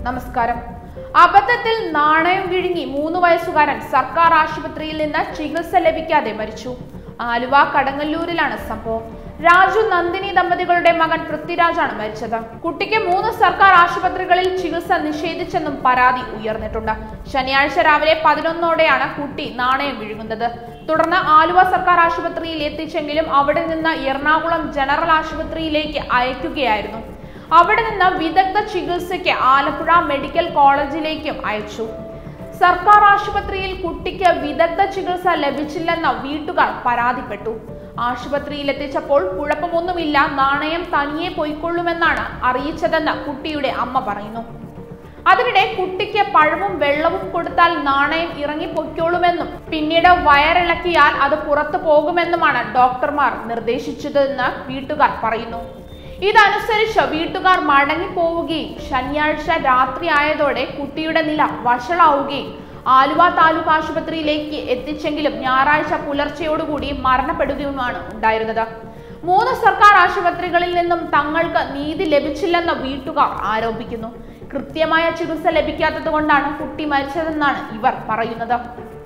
നമസ്കാരം അബദ്ധത്തിൽ നാണയം വിഴുങ്ങി മൂന്ന് വയസ്സുകാരൻ സർക്കാർ ആശുപത്രിയിൽ നിന്ന് ചികിത്സ ലഭിക്കാതെ മരിച്ചു ആലുവ കടങ്ങല്ലൂരിലാണ് സംഭവം രാജു നന്ദിനി ദമ്പതികളുടെ മകൻ പൃഥ്വിരാജാണ് മരിച്ചത് കുട്ടിക്ക് മൂന്ന് സർക്കാർ ആശുപത്രികളിൽ ചികിത്സ നിഷേധിച്ചെന്നും പരാതി ഉയർന്നിട്ടുണ്ട് ശനിയാഴ്ച രാവിലെ പതിനൊന്നോടെയാണ് കുട്ടി നാണയം വിഴുങ്ങുന്നത് തുടർന്ന് ആലുവ സർക്കാർ ആശുപത്രിയിൽ എത്തിച്ചെങ്കിലും അവിടെ നിന്ന് എറണാകുളം ജനറൽ ആശുപത്രിയിലേക്ക് അയക്കുകയായിരുന്നു അവിടെ നിന്ന് വിദഗ്ധ ചികിത്സയ്ക്ക് ആലപ്പുഴ മെഡിക്കൽ കോളേജിലേക്കും അയച്ചു സർക്കാർ ആശുപത്രിയിൽ കുട്ടിക്ക് വിദഗ്ധ ചികിത്സ ലഭിച്ചില്ലെന്ന് വീട്ടുകാർ പരാതിപ്പെട്ടു ആശുപത്രിയിൽ എത്തിച്ചപ്പോൾ കുഴപ്പമൊന്നുമില്ല നാണയം തനിയെ പൊയ്ക്കൊള്ളുമെന്നാണ് അറിയിച്ചതെന്ന് കുട്ടിയുടെ അമ്മ പറയുന്നു അതിനിടെ കുട്ടിക്ക് പഴവും വെള്ളവും കൊടുത്താൽ നാണയം ഇറങ്ങി പൊയ്ക്കോളുമെന്നും പിന്നീട് വയറിളക്കിയാൽ അത് പുറത്തു പോകുമെന്നുമാണ് ഡോക്ടർമാർ നിർദ്ദേശിച്ചതെന്ന് വീട്ടുകാർ പറയുന്നു ഇതനുസരിച്ച് വീട്ടുകാർ മടങ്ങിപ്പോവുകയും ശനിയാഴ്ച രാത്രി ആയതോടെ കുട്ടിയുടെ നില വഷളാവുകയും ആലുവ താലൂക്ക് ആശുപത്രിയിലേക്ക് എത്തിച്ചെങ്കിലും ഞായറാഴ്ച പുലർച്ചയോടുകൂടി മരണപ്പെടുകയുമാണ് ഉണ്ടായിരുന്നത് മൂന്ന് സർക്കാർ ആശുപത്രികളിൽ നിന്നും തങ്ങൾക്ക് നീതി ലഭിച്ചില്ലെന്ന് വീട്ടുകാർ ആരോപിക്കുന്നു കൃത്യമായ ചികിത്സ ലഭിക്കാത്തത് കൊണ്ടാണ് കുട്ടി മരിച്ചതെന്നാണ് ഇവർ പറയുന്നത്